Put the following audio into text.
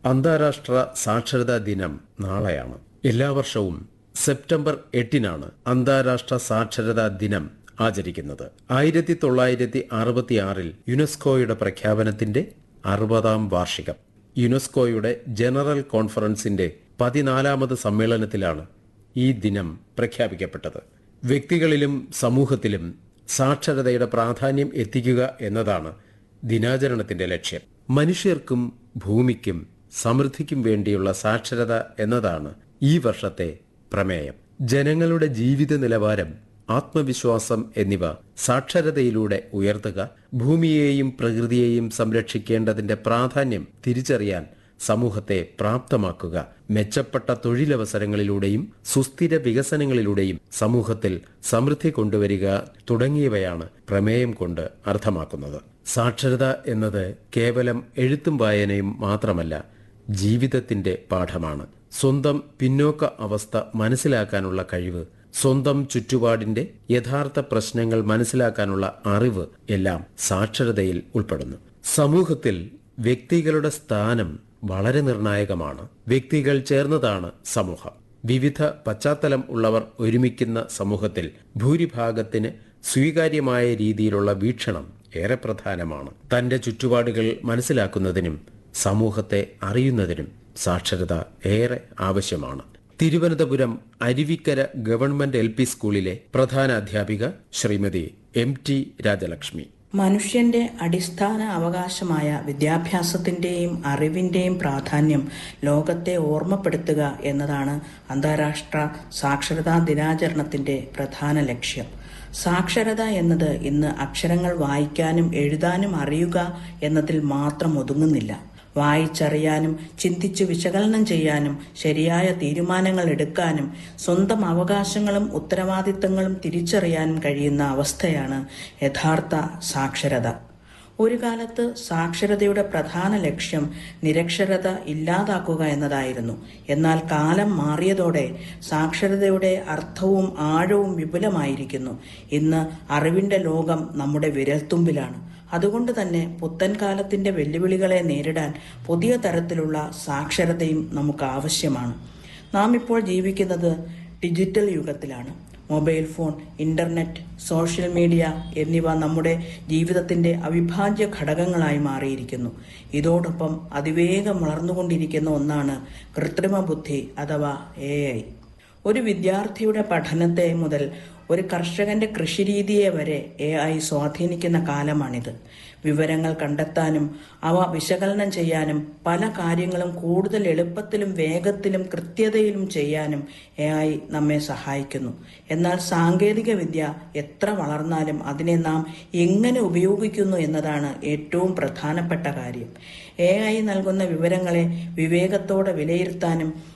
അന്താരാഷ്ട്ര സാക്ഷരതാ ദിനം നാളെയാണ് എല്ലാ വർഷവും സെപ്റ്റംബർ എട്ടിനാണ് അന്താരാഷ്ട്ര സാക്ഷരതാ ദിനം ആചരിക്കുന്നത് ആയിരത്തി തൊള്ളായിരത്തി അറുപത്തിയാറിൽ യുനെസ്കോയുടെ പ്രഖ്യാപനത്തിന്റെ അറുപതാം വാർഷികം യുനെസ്കോയുടെ ജനറൽ കോൺഫറൻസിന്റെ പതിനാലാമത് സമ്മേളനത്തിലാണ് ഈ ദിനം പ്രഖ്യാപിക്കപ്പെട്ടത് വ്യക്തികളിലും സമൂഹത്തിലും സാക്ഷരതയുടെ പ്രാധാന്യം എത്തിക്കുക എന്നതാണ് ദിനാചരണത്തിന്റെ ലക്ഷ്യം മനുഷ്യർക്കും ഭൂമിക്കും സമൃദ്ധിക്കും വേണ്ടിയുള്ള സാക്ഷരത എന്നതാണ് ഈ വർഷത്തെ പ്രമേയം ജനങ്ങളുടെ ജീവിത നിലവാരം ആത്മവിശ്വാസം എന്നിവ സാക്ഷരതയിലൂടെ ഉയർത്തുക ഭൂമിയെയും പ്രകൃതിയെയും സംരക്ഷിക്കേണ്ടതിന്റെ പ്രാധാന്യം തിരിച്ചറിയാൻ സമൂഹത്തെ പ്രാപ്തമാക്കുക മെച്ചപ്പെട്ട തൊഴിലവസരങ്ങളിലൂടെയും സുസ്ഥിര വികസനങ്ങളിലൂടെയും സമൂഹത്തിൽ സമൃദ്ധി കൊണ്ടുവരിക തുടങ്ങിയവയാണ് പ്രമേയം കൊണ്ട് അർത്ഥമാക്കുന്നത് സാക്ഷരത എന്നത് കേവലം എഴുത്തും വായനയും മാത്രമല്ല ജീവിതത്തിന്റെ പാഠമാണ് സ്വന്തം പിന്നോക്ക അവസ്ഥ മനസ്സിലാക്കാനുള്ള കഴിവ് സ്വന്തം ചുറ്റുപാടിന്റെ യഥാർത്ഥ പ്രശ്നങ്ങൾ മനസ്സിലാക്കാനുള്ള അറിവ് എല്ലാം സാക്ഷരതയിൽ ഉൾപ്പെടുന്നു സമൂഹത്തിൽ വ്യക്തികളുടെ സ്ഥാനം വളരെ നിർണായകമാണ് വ്യക്തികൾ ചേർന്നതാണ് സമൂഹം വിവിധ പശ്ചാത്തലം ഉള്ളവർ ഒരുമിക്കുന്ന സമൂഹത്തിൽ ഭൂരിഭാഗത്തിന് സ്വീകാര്യമായ രീതിയിലുള്ള വീക്ഷണം ഏറെ പ്രധാനമാണ് തന്റെ ചുറ്റുപാടുകൾ മനസ്സിലാക്കുന്നതിനും സമൂഹത്തെ അറിയുന്നതിനും സാക്ഷരത ഏറെ ആവശ്യമാണ് Thiruvananthapuram Aruvikkara government L P സ്കൂളിലെ പ്രധാന അധ്യാപിക ശ്രീമതി എം ടി രാജലക്ഷ്മി മനുഷ്യന്റെ അടിസ്ഥാന അവകാശമായ വിദ്യാഭ്യാസത്തിന്റെയും അറിവിന്റെയും പ്രാധാന്യം ലോകത്തെ ഓർമ്മപ്പെടുത്തുക എന്നതാണ് അന്താരാഷ്ട്ര സാക്ഷരതാ ദിനാചരണത്തിന്റെ പ്രധാന ലക്ഷ്യം സാക്ഷരത എന്നത് ഇന്ന് അക്ഷരങ്ങൾ വായിക്കാനും എഴുതാനും അറിയുക എന്നതിൽ മാത്രം ഒതുങ്ങുന്നില്ല വായിച്ചറിയാനും ചിന്തിച്ചു വിശകലനം ചെയ്യാനും ശരിയായ തീരുമാനങ്ങൾ എടുക്കാനും സ്വന്തം അവകാശങ്ങളും ഉത്തരവാദിത്തങ്ങളും തിരിച്ചറിയാനും കഴിയുന്ന അവസ്ഥയാണ് യഥാർത്ഥ സാക്ഷരത ഒരു കാലത്ത് സാക്ഷരതയുടെ പ്രധാന ലക്ഷ്യം നിരക്ഷരത ഇല്ലാതാക്കുക എന്നതായിരുന്നു എന്നാൽ കാലം മാറിയതോടെ സാക്ഷരതയുടെ അർത്ഥവും ആഴവും വിപുലമായിരിക്കുന്നു ഇന്ന് അറിവിന്റെ ലോകം നമ്മുടെ വിരൽത്തുമ്പിലാണ് അതുകൊണ്ട് തന്നെ പുത്തൻ കാലത്തിന്റെ വെല്ലുവിളികളെ നേരിടാൻ പുതിയ തരത്തിലുള്ള സാക്ഷരതയും നമുക്ക് ആവശ്യമാണ് നാം ഇപ്പോൾ ജീവിക്കുന്നത് ഡിജിറ്റൽ യുഗത്തിലാണ് mobile phone internet social media എന്നിവ നമ്മുടെ ജീവിതത്തിന്റെ അവിഭാജ്യ ഘടകങ്ങളായി മാറിയിരിക്കുന്നു ഇതോടൊപ്പം അതിവേഗം വളർന്നുകൊണ്ടിരിക്കുന്ന ഒന്നാണ് കൃത്രിമ ബുദ്ധി അഥവാ എ ഒരു വിദ്യാർത്ഥിയുടെ പഠനത്തെ മുതൽ ഒരു കർഷകന്റെ കൃഷിരീതിയെ വരെ എ ഐ സ്വാധീനിക്കുന്ന കാലമാണിത് വിവരങ്ങൾ കണ്ടെത്താനും അവ വിശകലനം ചെയ്യാനും പല കാര്യങ്ങളും കൂടുതൽ എളുപ്പത്തിലും വേഗത്തിലും കൃത്യതയിലും ചെയ്യാനും എ ഐ നമ്മെ സഹായിക്കുന്നു എന്നാൽ സാങ്കേതിക വിദ്യ എത്ര വളർന്നാലും അതിനെ നാം എങ്ങനെ ഉപയോഗിക്കുന്നു എന്നതാണ് ഏറ്റവും പ്രധാനപ്പെട്ട കാര്യം എ ഐ നൽകുന്ന വിവരങ്ങളെ വിവേകത്തോടെ വിലയിരുത്താനും